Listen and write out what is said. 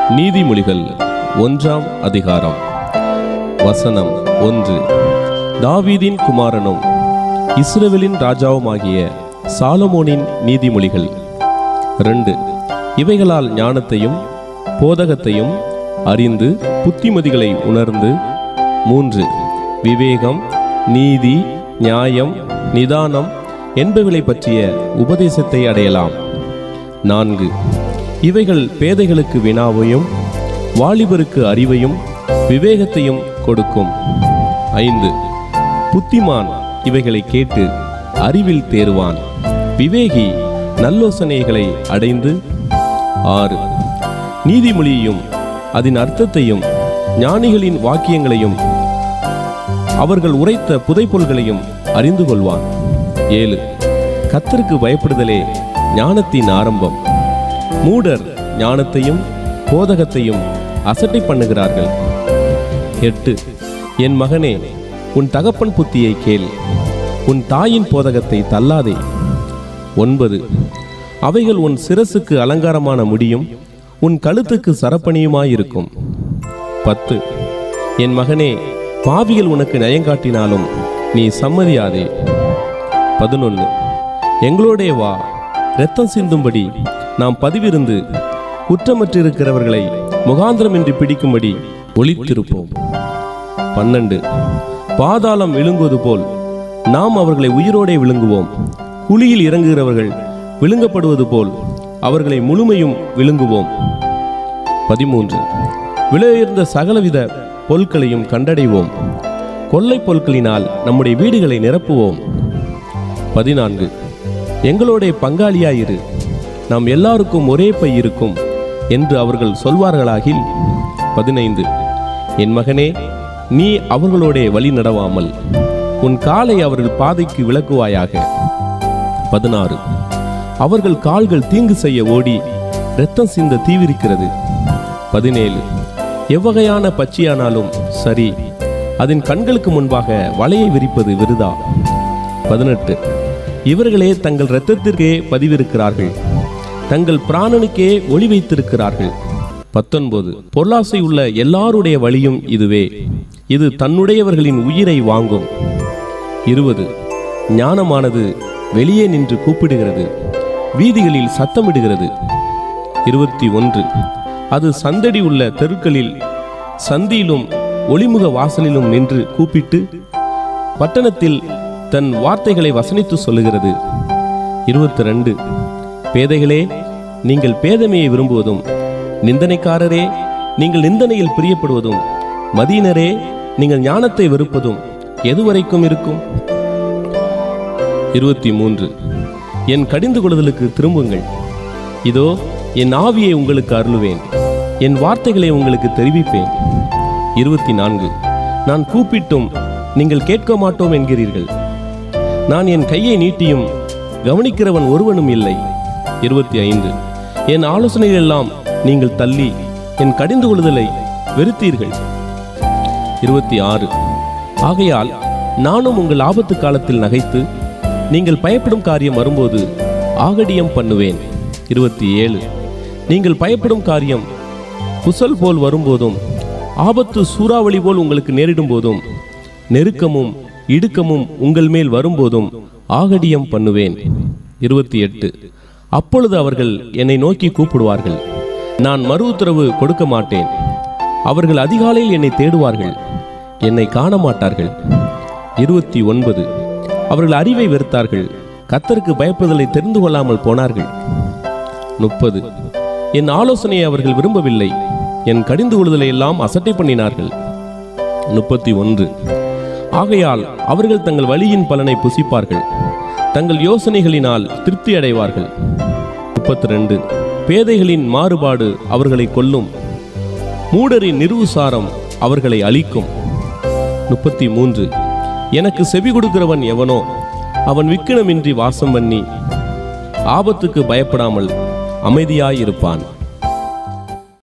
நீதிமொழிகள் ஒன்றாம் அதிகாரம் வசனம் ஒன்று தாவீதின் குமாரனும் இஸ்ரவேலின் ராஜாவுமாகிய சாலமோனின் நீதிமொழிகள் ரெண்டு இவைகளால் ஞானத்தையும் போதகத்தையும் அறிந்து புத்திமதிகளை உணர்ந்து மூன்று விவேகம் நீதி நியாயம் நிதானம் என்பவைகளை பற்றிய உபதேசத்தை அடையலாம் நான்கு இவைகள் பேதைகளுக்கு வினாவையும் வாலிபருக்கு அறிவையும் விவேகத்தையும் கொடுக்கும் ஐந்து புத்திமான் இவைகளை கேட்டு அறிவில் தேறுவான் விவேகி நல்லோசனைகளை அடைந்து ஆறு நீதிமொழியையும் அதன் அர்த்தத்தையும் ஞானிகளின் வாக்கியங்களையும் அவர்கள் உரைத்த புதைப்பொருள்களையும் அறிந்து கொள்வான் ஏழு கத்தருக்கு பயப்படுதலே ஞானத்தின் ஆரம்பம் மூடர் ஞானத்தையும் போதகத்தையும் அசட்டை பண்ணுகிறார்கள் எட்டு என் மகனே உன் தகப்பன் புத்தியை கேள் உன் தாயின் போதகத்தை தள்ளாதே ஒன்பது அவைகள் உன் சிரசுக்கு அலங்காரமான முடியும் உன் கழுத்துக்கு சரப்பணியுமாயிருக்கும் பத்து என் மகனே பாவிகள் உனக்கு நயங்காட்டினாலும் நீ சம்மதியாதே பதினொன்று எங்களோடே வா இரத்தம் சிந்தும்படி நாம் பதிவிருந்து குற்றமற்றிருக்கிறவர்களை முகாந்திரமின்றி பிடிக்கும்படி ஒளித்திருப்போம் பன்னெண்டு பாதாளம் விழுங்குவது போல் நாம் அவர்களை உயிரோடே விழுங்குவோம் குழியில் இறங்குகிறவர்கள் விழுங்கப்படுவது போல் அவர்களை முழுமையும் விழுங்குவோம் பதிமூன்று விலையுயர்ந்த சகலவித பொருட்களையும் கண்டடைவோம் கொள்ளை பொருட்களினால் நம்முடைய வீடுகளை நிரப்புவோம் பதினான்கு எங்களோட பங்காளியாயிரு நாம் எல்லாருக்கும் ஒரே பை இருக்கும் என்று அவர்கள் சொல்வார்களாகில் பதினைந்து என் மகனே நீ அவர்களோடே வழி நடவாமல் உன் காலை அவர்கள் பாதைக்கு விளக்குவாயாக பதினாறு அவர்கள் கால்கள் தீங்கு செய்ய ஓடி இரத்தம் சிந்த தீவிரிக்கிறது பதினேழு எவ்வகையான பட்சியானாலும் சரி அதன் கண்களுக்கு முன்பாக வலையை விரிப்பது விருதா பதினெட்டு இவர்களே தங்கள் இரத்தத்திற்கே பதிவிருக்கிறார்கள் தங்கள் பிராணனுக்கே ஒளி வைத்திருக்கிறார்கள் பத்தொன்பது பொருளாசை உள்ள எல்லாருடைய வழியும் இதுவே இது தன்னுடையவர்களின் உயிரை வாங்கும் இருபது ஞானமானது வெளியே நின்று கூப்பிடுகிறது வீதிகளில் சத்தமிடுகிறது இருபத்தி ஒன்று அது சந்தடி உள்ள தெருக்களில் சந்தியிலும் ஒளிமுக வாசலிலும் நின்று கூப்பிட்டு பட்டணத்தில் தன் வார்த்தைகளை வசனித்து சொல்லுகிறது இருபத்தி ரெண்டு பேதைகளே நீங்கள் பேதமையை விரும்புவதும் நிந்தனைக்காரரே நீங்கள் நிந்தனையில் பிரியப்படுவதும் மதியினரே நீங்கள் ஞானத்தை வெறுப்பதும் எதுவரைக்கும் இருக்கும் இருபத்தி மூன்று என் கடிந்து கொள்ளுதலுக்கு திரும்புங்கள் இதோ என் ஆவியை உங்களுக்கு அருளுவேன் என் வார்த்தைகளை உங்களுக்கு தெரிவிப்பேன் இருபத்தி நான்கு நான் கூப்பிட்டும் நீங்கள் கேட்க மாட்டோம் என்கிறீர்கள் நான் என் கையை நீட்டியும் கவனிக்கிறவன் ஒருவனும் இல்லை இருபத்தி ஐந்து என் ஆலோசனைகள் எல்லாம் நீங்கள் தள்ளி என் கடிந்து கொள்ளுதலை வெறுத்தீர்கள் இருபத்தி ஆறு ஆகையால் நானும் உங்கள் ஆபத்து காலத்தில் நகைத்து நீங்கள் பயப்படும் காரியம் வரும்போது ஆகடியம் பண்ணுவேன் இருபத்தி ஏழு நீங்கள் பயப்படும் காரியம் புசல் போல் வரும்போதும் ஆபத்து சூறாவளி போல் உங்களுக்கு நேரிடும் போதும் நெருக்கமும் இடுக்கமும் உங்கள் மேல் வரும்போதும் ஆகடியம் பண்ணுவேன் இருபத்தி எட்டு அப்பொழுது அவர்கள் என்னை நோக்கி கூப்பிடுவார்கள் நான் மறு உத்தரவு கொடுக்க மாட்டேன் அவர்கள் அதிகாலையில் என்னை தேடுவார்கள் என்னை காண மாட்டார்கள் இருபத்தி ஒன்பது அவர்கள் அறிவை வெறுத்தார்கள் கத்தருக்கு பயப்படுதலை தெரிந்து கொள்ளாமல் போனார்கள் முப்பது என் ஆலோசனையை அவர்கள் விரும்பவில்லை என் கடிந்து கொள்ளுதலை எல்லாம் அசட்டை பண்ணினார்கள் முப்பத்தி ஒன்று ஆகையால் அவர்கள் தங்கள் வழியின் பலனை புசிப்பார்கள் தங்கள் யோசனைகளினால் திருப்தி அடைவார்கள் முப்பத்தி ரெண்டு பேதைகளின் மாறுபாடு அவர்களை கொல்லும் மூடரின் நிருசாரம் அவர்களை அழிக்கும் முப்பத்தி மூன்று எனக்கு செவி கொடுக்கிறவன் எவனோ அவன் விக்கினமின்றி வாசம் பண்ணி ஆபத்துக்கு பயப்படாமல் அமைதியாயிருப்பான்